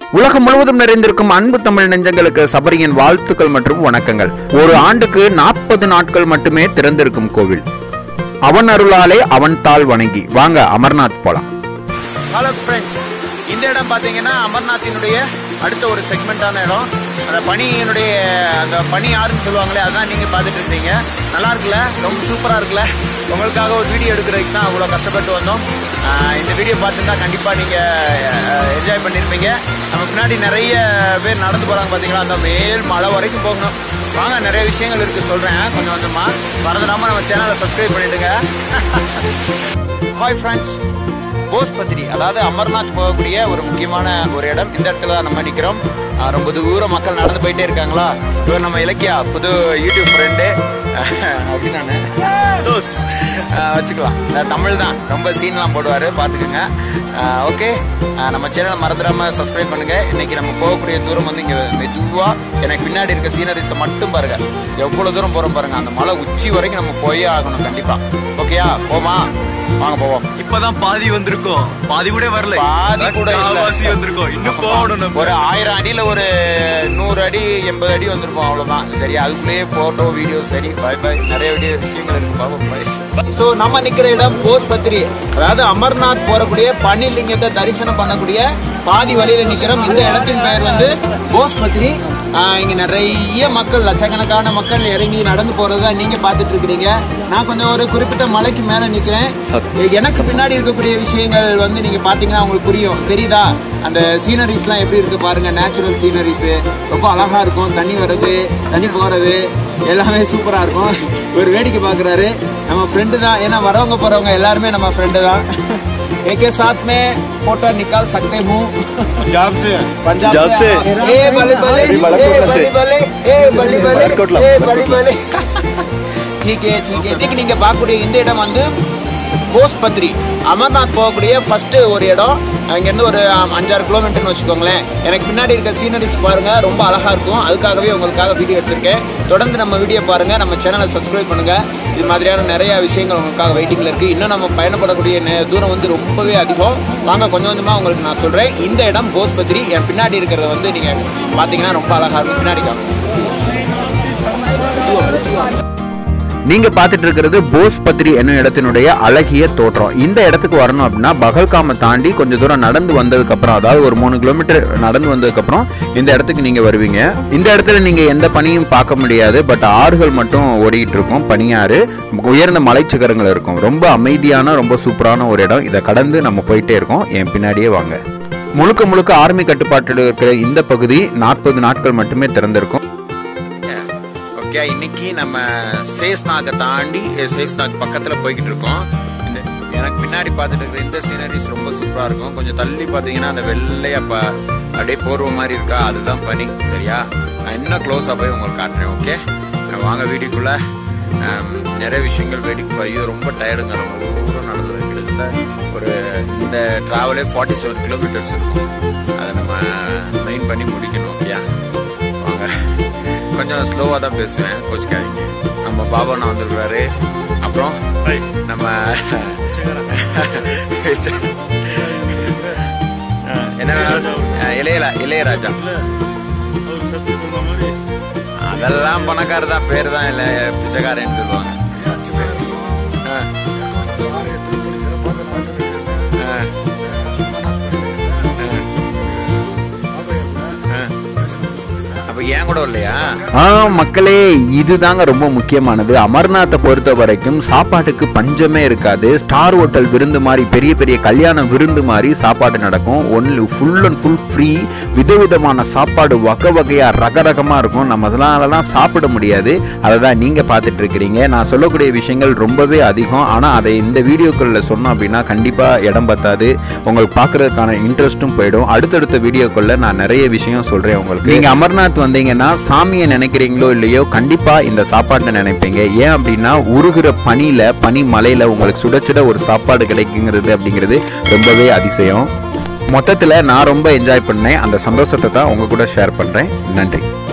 உலகம் முழுவதும் நிறைந்திருக்கும் அன்பு தமிழ் நெஞ்சங்களுக்கு சபரியின் வாழ்த்துக்கள் மற்றும் வணக்கங்கள் ஒரு ஆண்டுக்கு நாற்பது நாட்கள் மட்டுமே திறந்திருக்கும் கோவில் அவன் அருளாலே அவன் தாள் வணங்கி வாங்க அமர்நாத் போலாம் ஹலோ ஃப்ரெண்ட்ஸ் இந்த இடம் பார்த்தீங்கன்னா அமர்நாத்தினுடைய அடுத்த ஒரு செக்மெண்ட்டான இடம் அந்த பனியினுடைய அந்த பனி ஆறுன்னு சொல்லுவாங்களே அதான் நீங்கள் பார்த்துட்டு இருந்தீங்க நல்லா இருக்குல்ல ரொம்ப சூப்பராக இருக்குல்ல உங்களுக்காக ஒரு வீடியோ எடுக்கிறதுக்கு தான் அவ்வளோ கஷ்டப்பட்டு வந்தோம் ஆஹ் இந்த வீடியோ பார்த்துருந்தா கண்டிப்பாக நீங்கள் என்ஜாய் பண்ணியிருப்பீங்க நம்ம பின்னாடி நிறைய பேர் நடந்து போகிறாங்க பார்த்தீங்களா அந்த மேல் மலை வரைக்கும் போகணும் வாங்க நிறைய விஷயங்கள் இருக்குது சொல்கிறேன் கொஞ்சம் கொஞ்சமா மறந்துடாமல் நம்ம சேனலை சப்ஸ்கிரைப் பண்ணிவிடுங்க ஹாய் ஃப்ரெண்ட்ஸ் போஸ் பத்திரி அதாவது அமர்நாத் போகக்கூடிய ஒரு முக்கியமான ஒரு இடம் இந்த இடத்துல தான் நம்ம நிற்கிறோம் ஆஹ் ரொம்ப தூரம் மக்கள் நடந்து போயிட்டே இருக்காங்களா இவர் நம்ம இலக்கியா புது யூடியூப் ஃப்ரெண்டு அப்படி நான் வச்சுக்கலாம் அஹ் தமிழ் தான் ரொம்ப சீன்லாம் போடுவார் பார்த்துக்கோங்க ஓகே நம்ம சேனலை மறந்துடாமல் சப்ஸ்கிரைப் பண்ணுங்கள் இன்னைக்கு நம்ம போகக்கூடிய தூரம் வந்து இங்கே மெதுவாக எனக்கு பின்னாடி இருக்க சீனரிஸை மட்டும் பாருங்க எவ்வளோ தூரம் போகிறோம் பாருங்க அந்த மலை உச்சி வரைக்கும் நம்ம போயே ஆகணும் கண்டிப்பாக ஓகேயா போமா வாங்க போவோம் இப்பதான் பாதி வந்திருக்கோம் பாதி கூட வரல பாதி கூட இல்ல. கால்வாசி வந்திருக்கோம் இன்னும் போகணும் நம்ம ஒரு ஆயிரம் அடியில ஒரு நூறு அடி எண்பது அடி வந்திருப்போம் அவ்வளவுதான் சரி அதுக்குள்ளேயே போட்டோ வீடியோ சரி பை பை நிறைய வீடியோ விஷயங்கள் இருக்கு பாப்போம் பை ஸோ நம்ம நிக்கிற இடம் போஸ் பத்திரி அதாவது அமர்நாத் போறக்கூடிய பன்னிலிங்கத்தை தரிசனம் பண்ணக்கூடிய பாதி வழியில நிக்கிறோம் இந்த இடத்தின் பெயர் வந்து போஸ் பத்திரி ஆஹ் இங்க நிறைய மக்கள் லட்சக்கணக்கான மக்கள் இறங்கி நடந்து போறதை நீங்க பார்த்துட்டு இருக்கிறீங்க நான் கொஞ்சம் ஒரு குறிப்பிட்ட மலைக்கு மேல நிக்கிறேன் எனக்கு பின்னாடி இருக்கக்கூடிய விஷயங்கள் வந்து நீங்க பாத்தீங்கன்னா உங்களுக்கு புரியும் தெரியுதா அந்த சீனரிஸ்லாம் எப்படி இருக்கு பாருங்க நேச்சுரல் சீனரிஸ் ரொம்ப அழகா இருக்கும் தண்ணி வர்றது தண்ணி போறது எல்லாமே சூப்பரா இருக்கும் ஒரு வேடிக்கை பார்க்குறாரு நம்ம ஃப்ரெண்டு தான் ஏன்னா வரவங்க போறவங்க எல்லாருமே நம்ம ஃப்ரெண்டு தான் एक साथ में फोटो निकाल सकते हूँ पंजाब से पंजाब पंजाब से। ए बले बले अभी ए मलककोटला बले से। बले ए बले बले मलककोटला, ए बले बले ठीक है ठीक है இன்னைக்கு நீங்க பார்க்கக்கூடிய இந்த இடம் வந்து போஸ் பத்ரி அமர்நாத் போகக்கூடிய ஃபர்ஸ்ட் ஒரு இடம் அங்கேருந்து ஒரு ஆம், அஞ்சாறு கிலோமீட்டர்னு வச்சுக்கோங்களேன் எனக்கு பின்னாடி இருக்க சீனரிஸ் பாருங்க ரொம்ப அழகா இருக்கும் அதுக்காகவே உங்களுக்காக வீடியோ எடுத்திருக்கேன் தொடர்ந்து நம்ம வீடியோ பாருங்க நம்ம சேனலை சப்ஸ்கிரைப் பண்ணுங்க இது மாதிரியான நிறைய விஷயங்கள் உங்களுக்காக வெயிட்டிங்ல இருக்கு இன்னும் நம்ம பயணப்படக்கூடிய நே- தூரம் வந்து ரொம்பவே அதிகம் வாங்க கொஞ்சம் கொஞ்சமா உங்களுக்கு நான் சொல்றேன் இந்த இடம் போஸ் பத்ரி என் பின்னாடி இருக்கிறத வந்து நீங்க பாத்தீங்கன்னா ரொம்ப அழகா இருக்கும் பின்னாடி காமிங்க. நீங்க பார்த்துட்டு இருக்கிறது போஸ் பத்ரி என்னும் இடத்தினுடைய அழகிய தோற்றம் இந்த இடத்துக்கு வரணும் அப்படின்னா பகல்காம தாண்டி கொஞ்சம் தூரம் நடந்து வந்ததுக்கு அப்புறம் அதாவது ஒரு மூணு கிலோமீட்டர் நடந்து வந்ததுக்கு அப்புறம் இந்த இடத்துக்கு நீங்க வருவீங்க இந்த இடத்துல நீங்க எந்த பனியும் பார்க்க முடியாது பட் ஆறுகள் மட்டும் ஓடிட்டு இருக்கும் பனியாறு உயர்ந்த மலைச்சிகரங்கள் இருக்கும் ரொம்ப அமைதியான ரொம்ப சூப்பரான ஒரு இடம் இதை கடந்து நம்ம போயிட்டே இருக்கோம் என் பின்னாடியே வாங்க முழுக்க முழுக்க ஆர்மி கட்டுப்பாட்டில் இருக்கிற இந்த பகுதி நாற்பது நாட்கள் மட்டுமே திறந்திருக்கும் ஓகே இன்னைக்கு நம்ம சேஸ்நாகை தாண்டி அஹ், சேஸ்நாக் பக்கத்தில் போய்கிட்டு இருக்கோம் இந்த எனக்கு பின்னாடி பார்த்துட்டு இருக்கிற இந்த சீனரிஸ் ரொம்ப சூப்பராக இருக்கும் கொஞ்சம் தள்ளி பார்த்தீங்கன்னா அந்த வெள்ளையா ப அப்படியே போர்வ மாதிரி இருக்கா அதுதான் பனி சரியா நான் இன்னும் க்ளோஸாக போய் உங்களுக்கு காட்டுறேன் ஓகே வாங்க வீடியோக்குள்ள ஆம், நிறைய விஷயங்கள் வேடிக்கை ஐயோ ரொம்ப டயர்டுங்க ரொம்ப தூரம் நடந்து கிட்டத்தட்ட ஒரு இந்த ட்ராவலே ஃபார்ட்டி செவன் கிலோமீட்டர்ஸ் இருக்கும் அதை நம்ம மெயின் பண்ணி முடிக்கணும் ஓகேயா வாங்க கொஞ்சம் ஸ்லோவாக தான் பேசுவேன் கோச்சிக்காதீங்க நம்ம பாபா வந்திருக்கிறாரு அப்புறம் நம்ம ஆ, என்ன வேணாலும் ஆ, இளையரா இளையராஜா அதெல்லாம் பணக்காரர் தான் பேர் தான் இல்லை பிச்சைக்காரன்னு சொல்லுவாங்க ஆ. ஆ. ஆ. அப்ப ஏன் கூட இல்லையா ஆ மக்களே இதுதாங்க ரொம்ப முக்கியமானது அமர்நாத்தை பொறுத்த வரைக்கும் சாப்பாட்டுக்கு பஞ்சமே இருக்காது ஸ்டார் ஹோட்டல் விருந்து மாதிரி பெரிய பெரிய கல்யாண விருந்து மாதிரி சாப்பாடு நடக்கும் only full and full free விதவிதமான சாப்பாடு வகை வகையா ரக ரகமா இருக்கும் நம்ம அதனாலலாம் சாப்பிட முடியாது அதை தான் நீங்க பார்த்துட்டு இருக்கிறீங்க நான் சொல்லக்கூடிய விஷயங்கள் ரொம்பவே அதிகம் ஆனா அதை இந்த வீடியோக்களில் சொன்னோம் அப்படின்னா கண்டிப்பா இடம் பத்தாது உங்களுக்கு பார்க்கறதுக்கான இன்ட்ரெஸ்ட்டும் போயிடும் அடுத்தடுத்த வீடியோக்குள்ள நான் நிறைய விஷயம் சொல்றேன் உங்களுக்கு நீங்க அமர்நாத் வந்தீங்கன்னா சாமியை நினைக்கிறீங்களோ இல்லையோ கண்டிப்பா இந்த சாப்பாட்டை நினைப்பீங்க ஏன் அப்படின்னா உருகுற பனியில பனி மலையில உங்களுக்கு சுட சுட ஒரு சாப்பாடு கிடைக்குங்கிறது அப்படிங்கிறது ரொம்பவே அதிசயம் மொத்தத்தில் நான் ரொம்ப என்ஜாய் பண்ணேன் அந்த சந்தோஷத்தை தான் உங்க கூட ஷேர் பண்றேன் நன்றி